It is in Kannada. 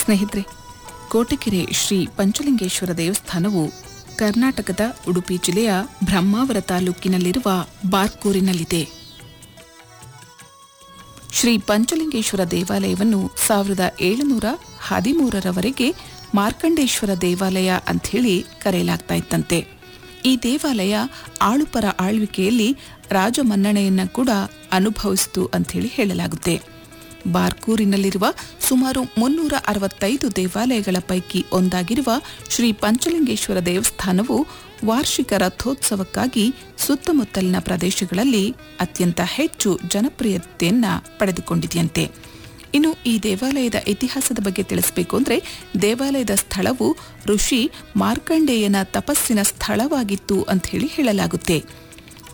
ಸ್ನೇಹಿತರೆ ಕೋಟೆಕೆರೆ ಶ್ರೀ ಪಂಚಲಿಂಗೇಶ್ವರ ದೇವಸ್ಥಾನವು ಕರ್ನಾಟಕದ ಉಡುಪಿ ಜಿಲ್ಲೆಯ ಬ್ರಹ್ಮಾವರ ತಾಲೂಕಿನಲ್ಲಿರುವ ಬಾರ್ಕೂರಿನಲ್ಲಿದೆ ಶ್ರೀ ಪಂಚಲಿಂಗೇಶ್ವರ ದೇವಾಲಯವನ್ನು ಸಾವಿರದ ಏಳುನೂರ ಹದಿಮೂರರವರೆಗೆ ಮಾರ್ಕಂಡೇಶ್ವರ ದೇವಾಲಯ ಅಂಥೇಳಿ ಕರೆಯಲಾಗ್ತಾ ಇತ್ತಂತೆ ಈ ದೇವಾಲಯ ಆಳುಪರ ಆಳ್ವಿಕೆಯಲ್ಲಿ ರಾಜಮನ್ನಣೆಯನ್ನ ಕೂಡ ಅನುಭವಿಸಿತು ಅಂಥೇಳಿ ಹೇಳಲಾಗುತ್ತೆ ಬಾರ್ಕೂರಿನಲ್ಲಿರುವ ಸುಮಾರು ಮುನ್ನೂರ ಅರವತ್ತೈದು ದೇವಾಲಯಗಳ ಪೈಕಿ ಒಂದಾಗಿರುವ ಶ್ರೀ ಪಂಚಲಿಂಗೇಶ್ವರ ದೇವಸ್ಥಾನವು ವಾರ್ಷಿಕ ರಥೋತ್ಸವಕ್ಕಾಗಿ ಸುತ್ತಮುತ್ತಲಿನ ಪ್ರದೇಶಗಳಲ್ಲಿ ಅತ್ಯಂತ ಹೆಚ್ಚು ಜನಪ್ರಿಯತೆಯನ್ನ ಪಡೆದುಕೊಂಡಿದೆಯಂತೆ ಇನ್ನು ಈ ದೇವಾಲಯದ ಇತಿಹಾಸದ ಬಗ್ಗೆ ತಿಳಿಸಬೇಕು ಅಂದ್ರೆ ದೇವಾಲಯದ ಸ್ಥಳವು ಋಷಿ ಮಾರ್ಕಂಡೇಯನ ತಪಸ್ಸಿನ ಸ್ಥಳವಾಗಿತ್ತು ಅಂತ ಹೇಳಿ ಹೇಳಲಾಗುತ್ತೆ